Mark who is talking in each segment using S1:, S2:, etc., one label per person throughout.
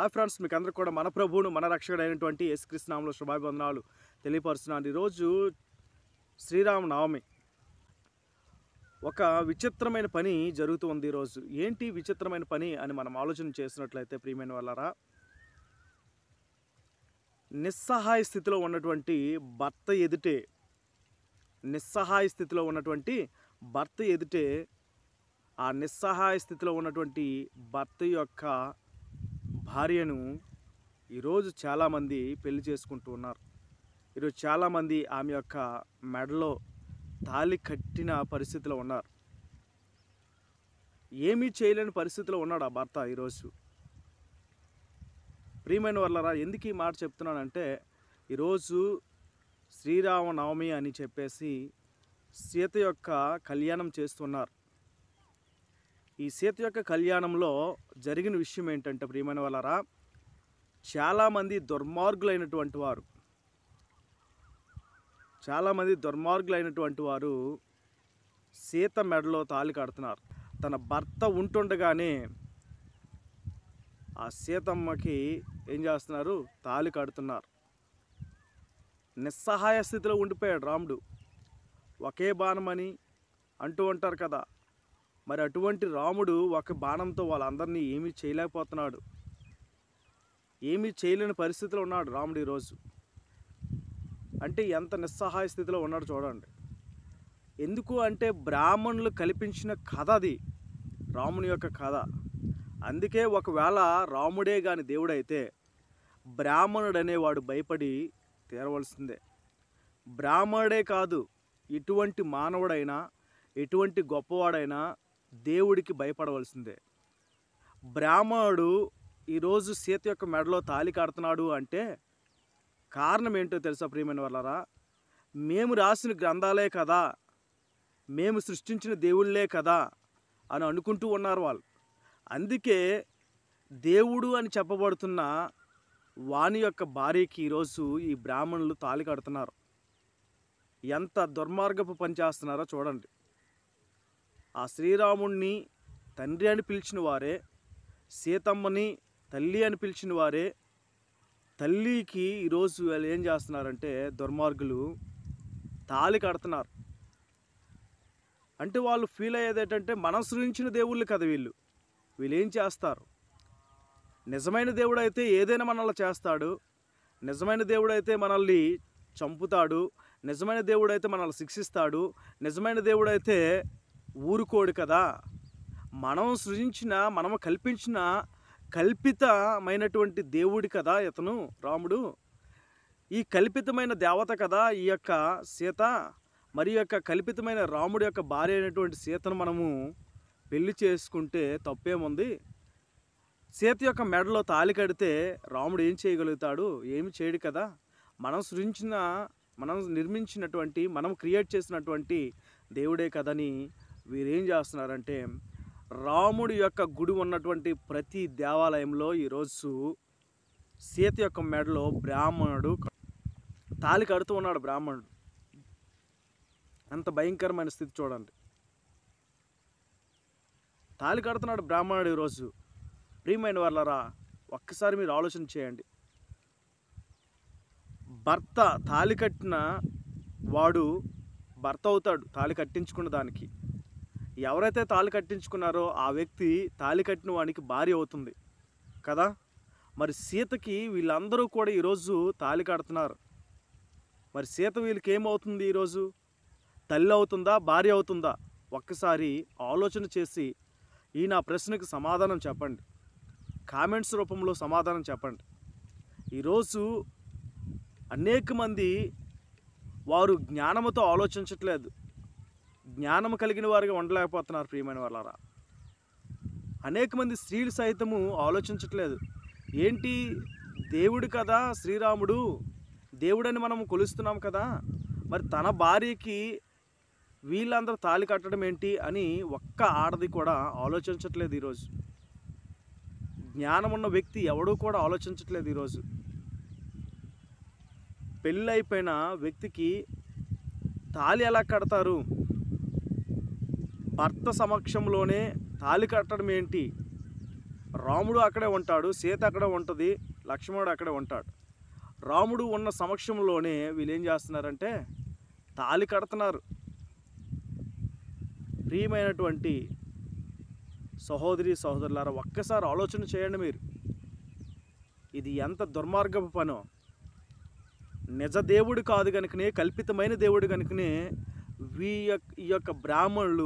S1: hi friends మీకు అందరికి కూడా మన ప్రభువును మన రక్షకుడు అయినటువంటి యేసుకృష్ణనామంలో శుభాభివందనాలు తెలియపరుస్తున్నాను ఈరోజు శ్రీరామ నవమి ఒక విచిత్రమైన పని జరుగుతుంది ఈరోజు ఏంటి విచిత్రమైన పని అని మనం ఆలోచన చేసినట్లయితే ప్రియమైన వాళ్ళరా నిస్సహాయ స్థితిలో ఉన్నటువంటి భర్త ఎదుటే నిస్సహాయ స్థితిలో ఉన్నటువంటి భర్త ఎదుటే ఆ నిస్సహాయ స్థితిలో ఉన్నటువంటి భర్త యొక్క భార్యను ఈరోజు చాలామంది పెళ్లి చేసుకుంటూ ఉన్నారు ఈరోజు చాలామంది ఆమె యొక్క మెడలో తాళి కట్టిన పరిస్థితిలో ఉన్నారు ఏమీ చేయలేని పరిస్థితిలో ఉన్నాడు ఆ భర్త ఈరోజు ప్రియమైన వాళ్ళరా ఎందుకు ఈ మాట చెప్తున్నానంటే ఈరోజు శ్రీరామనవమి అని చెప్పేసి సీత యొక్క కళ్యాణం చేస్తున్నారు ఈ సీత యొక్క కళ్యాణంలో జరిగిన విషయం ఏంటంటే ప్రియమైన వాళ్ళరా చాలామంది దుర్మార్గులైనటువంటి వారు చాలామంది దుర్మార్గులైనటువంటి వారు సీత మెడలో తాళి కడుతున్నారు తన భర్త ఉంటుండగానే ఆ సీతమ్మకి ఏం చేస్తున్నారు తాళి కడుతున్నారు నిస్సహాయ స్థితిలో ఉండిపోయాడు రాముడు ఒకే బాణమని అంటూ ఉంటారు కదా మరి అటువంటి రాముడు ఒక బాణంతో వాళ్ళందరినీ ఏమీ చేయలేకపోతున్నాడు ఏమీ చేయలేని పరిస్థితిలో ఉన్నాడు రాముడు ఈరోజు అంటే ఎంత నిస్సహాయ స్థితిలో ఉన్నాడు చూడండి ఎందుకు అంటే బ్రాహ్మణులు కల్పించిన కథ అది రాముని యొక్క కథ అందుకే ఒకవేళ రాముడే గాని దేవుడైతే బ్రాహ్మణుడు అనేవాడు భయపడి తీరవలసిందే బ్రాహ్మణుడే కాదు ఎటువంటి మానవుడైనా ఎటువంటి గొప్పవాడైనా దేవుడికి భయపడవలసిందే బ్రాహ్మణుడు ఈరోజు సీత యొక్క మెడలో తాలి కడుతున్నాడు అంటే కారణం ఏంటో తెలుసా ప్రియమైన వాళ్ళరా మేము రాసిన గ్రంథాలే కదా మేము సృష్టించిన దేవుళ్ళే కదా అని అనుకుంటూ ఉన్నారు వాళ్ళు అందుకే దేవుడు అని చెప్పబడుతున్న వాని యొక్క భార్యకి ఈరోజు ఈ బ్రాహ్మణులు తాలి కడుతున్నారు ఎంత దుర్మార్గపు పని చేస్తున్నారో చూడండి ఆ శ్రీరాముణ్ణి తండ్రి అని పిలిచిన వారే సీతమ్మని తల్లి అని పిలిచిన వారే తల్లికి ఈరోజు వాళ్ళు ఏం చేస్తున్నారంటే దుర్మార్గులు తాళి కడుతున్నారు అంటే వాళ్ళు ఫీల్ అయ్యేది ఏంటంటే మనం సృజించిన దేవుళ్ళు కదా వీళ్ళు వీళ్ళు ఏం చేస్తారు నిజమైన దేవుడు అయితే ఏదైనా మనల్ని చేస్తాడు నిజమైన దేవుడు అయితే మనల్ని చంపుతాడు నిజమైన దేవుడు అయితే మనల్ని శిక్షిస్తాడు నిజమైన దేవుడు అయితే ఊరుకోడు కదా మనం సృజించిన మనం కల్పించిన కల్పితమైనటువంటి దేవుడి కదా ఇతను రాముడు ఈ కల్పితమైన దేవత కదా ఈ యొక్క సీత మరి యొక్క కల్పితమైన రాముడి యొక్క భార్య అయినటువంటి సీతను మనము పెళ్లి చేసుకుంటే తప్పేముంది సీత యొక్క మెడలో తాలి కడితే రాముడు ఏం చేయగలుగుతాడు ఏమి చేయడు కదా మనం సృజించిన మనం నిర్మించినటువంటి మనం క్రియేట్ చేసినటువంటి దేవుడే కదని వీరేం చేస్తున్నారంటే రాముడి యొక్క గుడి ఉన్నటువంటి ప్రతి దేవాలయంలో ఈరోజు సీత యొక్క మెడలో బ్రాహ్మణుడు తాలి కడుతూ ఉన్నాడు బ్రాహ్మణుడు అంత భయంకరమైన స్థితి చూడండి తాలి కడుతున్నాడు బ్రాహ్మణుడు ఈరోజు ప్రియమైన వాళ్ళరా ఒక్కసారి మీరు ఆలోచన చేయండి భర్త తాలి కట్టిన వాడు భర్త అవుతాడు తాలి కట్టించుకున్న దానికి ఎవరైతే తాళి కట్టించుకున్నారో ఆ వ్యక్తి తాళి కట్టిన వానికి భార్య అవుతుంది కదా మరి సీతకి వీళ్ళందరూ కూడా ఈరోజు తాళి కడుతున్నారు మరి సీత వీళ్ళకి ఏమవుతుంది ఈరోజు తల్లి అవుతుందా భార్య అవుతుందా ఒక్కసారి ఆలోచన చేసి ఈ నా ప్రశ్నకు సమాధానం చెప్పండి కామెంట్స్ రూపంలో సమాధానం చెప్పండి ఈరోజు అనేక మంది వారు జ్ఞానముతో ఆలోచించట్లేదు జ్ఞానం కలిగిన వారిగా ఉండలేకపోతున్నారు ప్రియమైన వాళ్ళారా అనేక మంది స్త్రీలు సైతము ఆలోచించట్లేదు ఏంటి దేవుడు కదా శ్రీరాముడు దేవుడని మనం కొలుస్తున్నాం కదా మరి తన భార్యకి వీళ్ళందరూ తాళి కట్టడం ఏంటి అని ఒక్క ఆడది కూడా ఆలోచించట్లేదు ఈరోజు జ్ఞానం ఉన్న వ్యక్తి ఎవడూ కూడా ఆలోచించట్లేదు ఈరోజు పెళ్ళైపోయిన వ్యక్తికి తాళి ఎలా కడతారు భర్త సమక్షంలోనే తాళి కట్టడం ఏంటి రాముడు అక్కడే ఉంటాడు సీత అక్కడే ఉంటుంది లక్ష్మణుడు అక్కడే ఉంటాడు రాముడు ఉన్న సమక్షంలోనే వీళ్ళు ఏం చేస్తున్నారంటే తాళి కడుతున్నారు ప్రియమైనటువంటి సహోదరి సహోదరులారా ఒక్కసారి ఆలోచన చేయండి మీరు ఇది ఎంత దుర్మార్గపు పనో నిజ దేవుడు కాదు కనుకనే కల్పితమైన దేవుడు కనుకనే వీ యొక్క ఈ యొక్క బ్రాహ్మణులు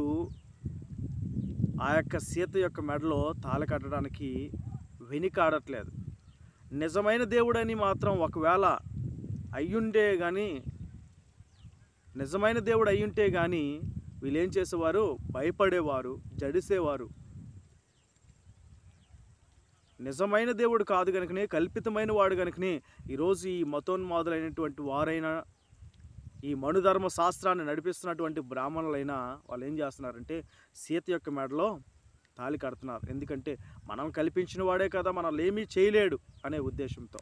S1: ఆ యొక్క సీత యొక్క మెడలో తాళ కట్టడానికి వెనికాడట్లేదు నిజమైన దేవుడని మాత్రం ఒకవేళ అయ్యుంటే కానీ నిజమైన దేవుడు అయ్యుంటే కానీ వీళ్ళు ఏం చేసేవారు భయపడేవారు జడిసేవారు నిజమైన దేవుడు కాదు కనుకనే కల్పితమైన వాడు కనుకనే ఈరోజు ఈ మతోన్మాదులైనటువంటి వారైనా ఈ మనుధర్మ శాస్త్రాన్ని నడిపిస్తున్నటువంటి బ్రాహ్మణులైనా వాళ్ళు ఏం చేస్తున్నారంటే సీత యొక్క మెడలో తాళి కడుతున్నారు ఎందుకంటే మనం కల్పించిన వాడే కదా మనల్ని ఏమీ చేయలేడు అనే ఉద్దేశంతో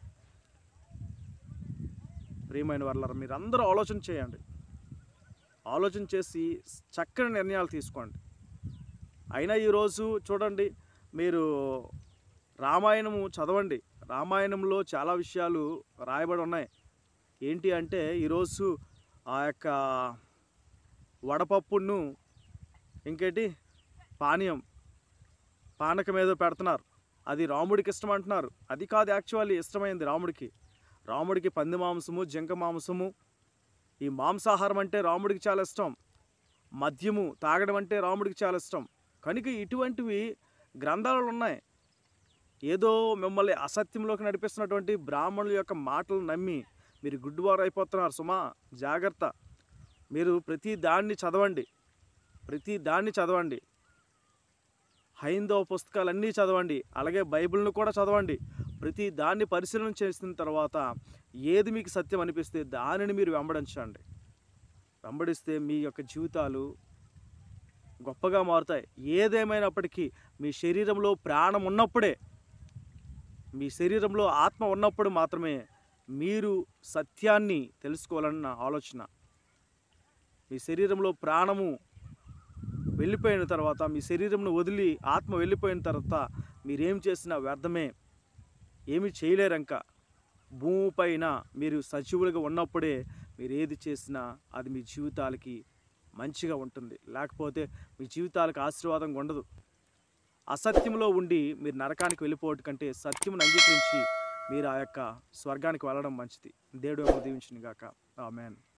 S1: ప్రియమైన వాళ్ళ మీరు అందరూ ఆలోచన చేయండి ఆలోచన చేసి చక్కని నిర్ణయాలు తీసుకోండి అయినా ఈరోజు చూడండి మీరు రామాయణము చదవండి రామాయణంలో చాలా విషయాలు రాయబడి ఉన్నాయి ఏంటి అంటే ఈరోజు ఆ యొక్క వడపప్పును ఇంకేంటి పానీయం పానకం ఏదో పెడుతున్నారు అది రాముడికి ఇష్టం అంటున్నారు అది కాదు యాక్చువల్లీ ఇష్టమైంది రాముడికి రాముడికి పంది మాంసము జింక మాంసము ఈ మాంసాహారం అంటే రాముడికి చాలా ఇష్టం మద్యము తాగడం అంటే రాముడికి చాలా ఇష్టం కనుక ఇటువంటివి గ్రంథాలు ఉన్నాయి ఏదో మిమ్మల్ని అసత్యంలోకి నడిపిస్తున్నటువంటి బ్రాహ్మణుల యొక్క మాటలు నమ్మి మీరు గుడ్డువారు అయిపోతున్నారు సుమా జాగ్రత్త మీరు ప్రతి దాన్ని చదవండి ప్రతి దాన్ని చదవండి హైందవ పుస్తకాలన్నీ చదవండి అలాగే బైబిల్ను కూడా చదవండి ప్రతి దాన్ని పరిశీలన చేసిన తర్వాత ఏది మీకు సత్యం అనిపిస్తే దానిని మీరు వెంబడించండి వెంబడిస్తే మీ యొక్క జీవితాలు గొప్పగా మారుతాయి ఏదేమైనప్పటికీ మీ శరీరంలో ప్రాణం ఉన్నప్పుడే మీ శరీరంలో ఆత్మ ఉన్నప్పుడు మాత్రమే మీరు సత్యాన్ని తెలుసుకోవాలని నా ఆలోచన మీ శరీరంలో ప్రాణము వెళ్ళిపోయిన తర్వాత మీ శరీరంను వదిలి ఆత్మ వెళ్ళిపోయిన తర్వాత మీరేం చేసినా వ్యర్థమే ఏమి చేయలేరంక భూమిపైన మీరు సజీవులుగా ఉన్నప్పుడే మీరు ఏది చేసినా అది మీ జీవితాలకి మంచిగా ఉంటుంది లేకపోతే మీ జీవితాలకు ఆశీర్వాదంగా ఉండదు అసత్యంలో ఉండి మీరు నరకానికి వెళ్ళిపోవటం కంటే సత్యమును అంగీకరించి మీరు ఆ యొక్క స్వర్గానికి వెళ్ళడం మంచిది దేవుడు దీవించిన గాక ఆమెన్